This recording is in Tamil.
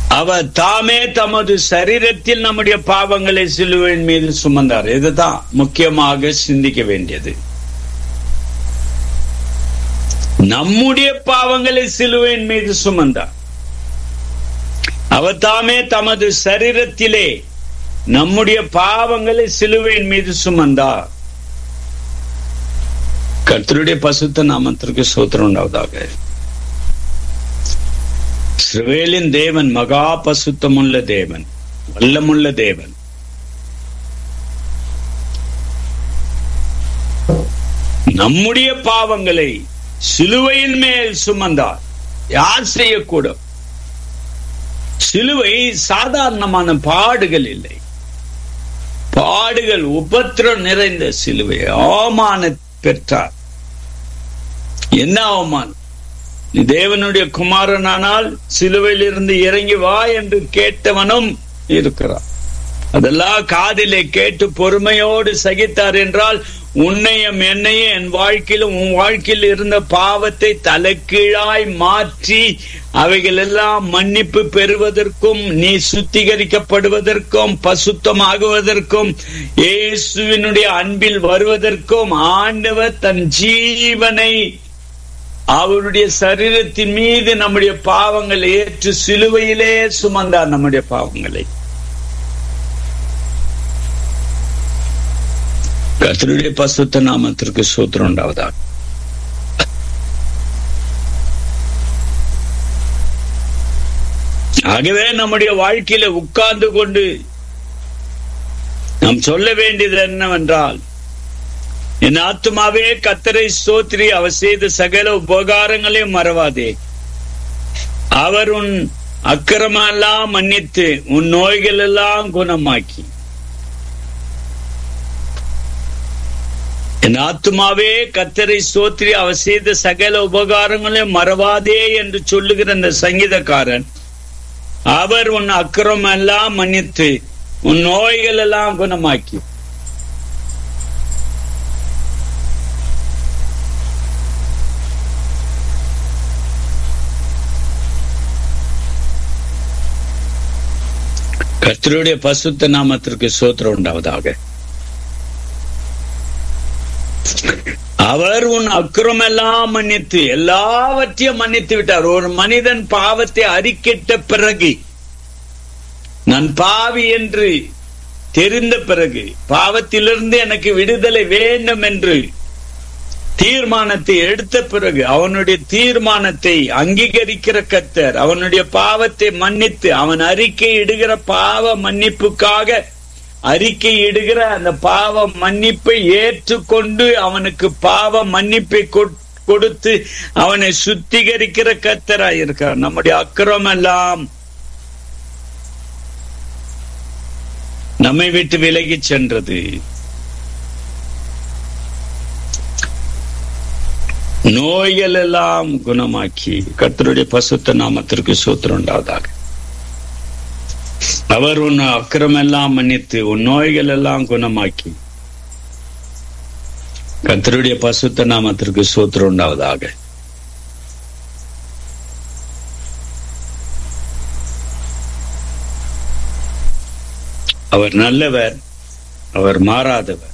அவர் தாமே தமது சரீரத்தில் நம்முடைய பாவங்களை சிலுவையின் மீது சுமந்தார் இதுதான் முக்கியமாக சிந்திக்க வேண்டியது நம்முடைய பாவங்களை சிலுவையின் மீது சுமந்தார் அவர் தாமே தமது சரீரத்திலே நம்முடைய பாவங்களை சிலுவையின் மீது சுமந்தார் கர்த்தருடைய பசுத்த நாமத்திற்கு சோத்திரம் உண்டாவதாக இஸ்ரவேலின் தேவன் மகா பசுத்தமுள்ள தேவன் வல்லமுள்ள தேவன் நம்முடைய பாவங்களை சிலுவையின் மேல் சுமந்தார் யார் செய்யக்கூடும் சிலுவை சாதாரணமான பாடுகள் இல்லை பாடுகள் உபத்திரம் நிறைந்த சிலுவை அவமான பெற்றார் என்ன அவமானம் நீ தேவனுடைய குமாரனானால் சிலுவையில் இருந்து இறங்கி வா என்று கேட்டவனும் இருக்கிறார் அதெல்லாம் காதிலே கேட்டு பொறுமையோடு சகித்தார் என்றால் உன்னையும் என்னையும் என் வாழ்க்கையிலும் உன் வாழ்க்கையில் இருந்த பாவத்தை தலைக்கீழாய் மாற்றி அவைகள் எல்லாம் மன்னிப்பு பெறுவதற்கும் நீ சுத்திகரிக்கப்படுவதற்கும் பசுத்தமாகுவதற்கும் இயேசுவினுடைய அன்பில் வருவதற்கும் ஆண்டவர் தன் ஜீவனை அவருடைய சரீரத்தின் மீது நம்முடைய பாவங்களை ஏற்று சிலுவையிலே சுமந்தார் நம்முடைய பாவங்களை கர்த்தருடைய பசுத்த நாமத்திற்கு சூத்திரம் உண்டாவதா ஆகவே நம்முடைய வாழ்க்கையில உட்கார்ந்து கொண்டு நாம் சொல்ல வேண்டியது என்னவென்றால் என் ஆத்மாவே கத்தரை சோத்ரி அவர் செய்த சகல உபகாரங்களையும் மறவாதே அவர் உன் அக்கிரமெல்லாம் மன்னித்து உன் நோய்கள் எல்லாம் குணமாக்கி என் ஆத்மாவே கத்தரை சோத்ரி அவர் செய்த சகல உபகாரங்களையும் மறவாதே என்று சொல்லுகிற அந்த சங்கீதக்காரன் அவர் உன் அக்கிரம் எல்லாம் மன்னித்து உன் நோய்கள் எல்லாம் குணமாக்கி கர்த்தருடைய பசுத்த நாமத்திற்கு சோத்திரம் உண்டாவதாக அவர் உன் அக்கிரமெல்லாம் மன்னித்து எல்லாவற்றையும் மன்னித்து விட்டார் ஒரு மனிதன் பாவத்தை அறிக்கிட்ட பிறகு நான் பாவி என்று தெரிந்த பிறகு பாவத்திலிருந்து எனக்கு விடுதலை வேண்டும் என்று தீர்மானத்தை எடுத்த பிறகு அவனுடைய தீர்மானத்தை அங்கீகரிக்கிற கத்தர் அவனுடைய பாவத்தை மன்னித்து அவன் அறிக்கை இடுகிற பாவ மன்னிப்புக்காக அறிக்கை இடுகிற அந்த பாவ மன்னிப்பை ஏற்றுக்கொண்டு அவனுக்கு பாவ மன்னிப்பை கொடுத்து அவனை சுத்திகரிக்கிற கத்தராய் இருக்கார் நம்முடைய அக்கிரம் எல்லாம் நம்மை விட்டு விலகி சென்றது நோய்கள் எல்லாம் குணமாக்கி கர்த்தருடைய பசுத்த நாமத்திற்கு சூத்திரம் உண்டாவதாக அவர் உன் அக்கிரமெல்லாம் மன்னித்து உன் நோய்கள் எல்லாம் குணமாக்கி கர்த்தருடைய பசுத்த நாமத்திற்கு சூத்திரம் உண்டாவதாக அவர் நல்லவர் அவர் மாறாதவர்